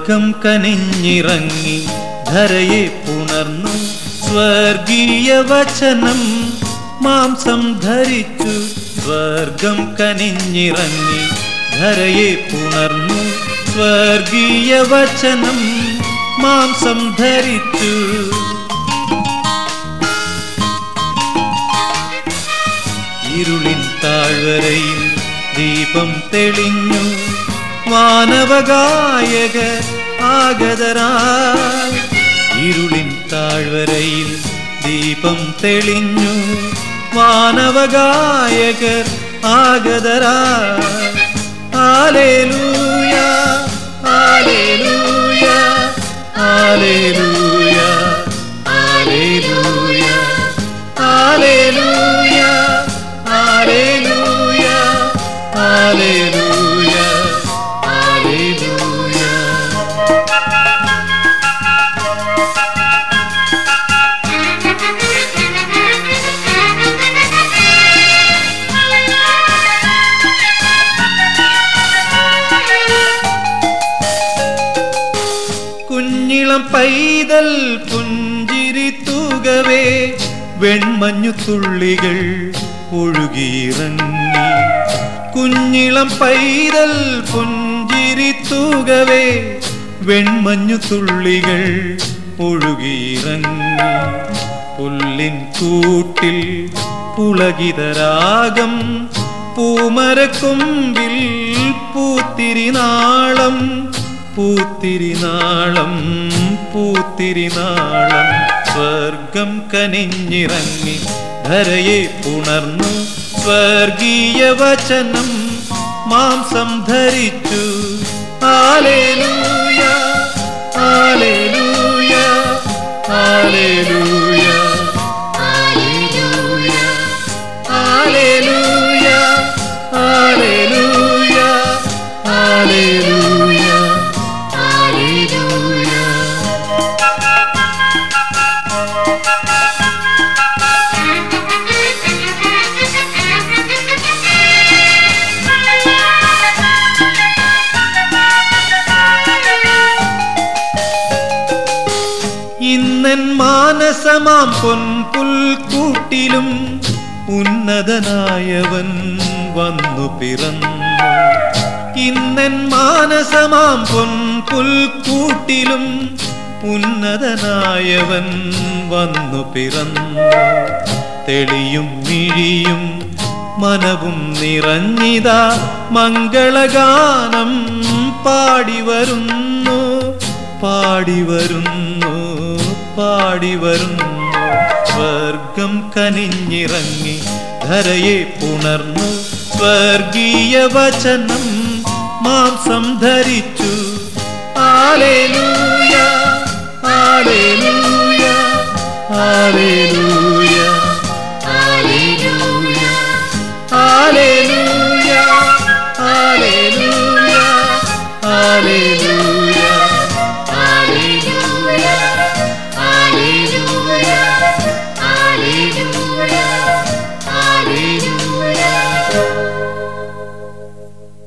സ്വർഗം കനിഞ്ഞിറങ്ങി ധരയെ പുണർന്നു സ്വർഗീയ വചനം മാംസം ധരിച്ചു സ്വർഗം കനിഞ്ഞിറങ്ങി ധരയെ പുണർന്നു സ്വർഗീയ വചനം മാംസം ധരിച്ചു ഇരുളിൻ താഴ്വരയിൽ ദീപം തെളിഞ്ഞു മാനവഗായക ആഗതരായി ഇരുളിൻ താഴ്വരയിൽ ദീപം തെളിഞ്ഞു മാനവഗായകർ ആഗതരായി ആലേലൂയ ആലേലൂയ ആലേലൂയ ആലേലൂയ ആലേലൂയ ആലേലൂയ ആലേലൂയ ആലേലൂയ കുഞ്ഞിളം പൈതൽ പുഞ്ചിരി തൂകവേ വെൺമഞ്ഞു തുള്ളികൾ ഒഴുകിയിറങ്ങി കുഞ്ഞിളം പൈതൽ പുഞ്ചിരി തൂകവേ വെൺമഞ്ഞു തുള്ളികൾ ഒഴുകിയിറങ്ങി പുല്ലിൻ കൂട്ടിൽ പുളകിതരാഗം പൂമരക്കൊമ്പിൽ പൂത്തിരിനാളം പൂത്തിരിനാളം പൂത്തിരിനാളം സ്വർഗം കനിഞ്ഞിറങ്ങി ധരയെ പുണർന്നു സ്വർഗീയ വചനം മാംസം ധരിച്ചു ആലേലൂയ ആലേലൂയ ആലേലൂയ ആലേലൂയ ആലേലൂയ ആലേലൂയ ആലേലൂയ ആലേലൂയ ഇന്നൻ മാനസമാം പൊൻപുൽക്കൂട്ടിലും ഉന്നതനായവൻ വന്നു പിറന്നു ഇന്നൻ മാനസമാം പൊൻപുൽക്കൂട്ടിലും ഉന്നതനായവൻ വന്നു പിറന്നു തെളിയും മിഴിയും മനവും നിറഞ്ഞിതാ മംഗളഗാനം പാടി വരുന്നു പാടി വരുന്നു പാടി വരുന്നു സ്വർഗം കനിഞ്ഞിറങ്ങി ധരയെ പുണർന്നു സ്വർഗീയ വചനം മാംസം ധരിച്ചു ആലേലൂയ ആലേലൂയ ആലേലൂയ ആലേലൂയ ആലേലൂയ ആലേലൂയ ആലേലൂയ ആലേലൂയ ആലേലൂയ ആലേലൂയ ആലേലൂയ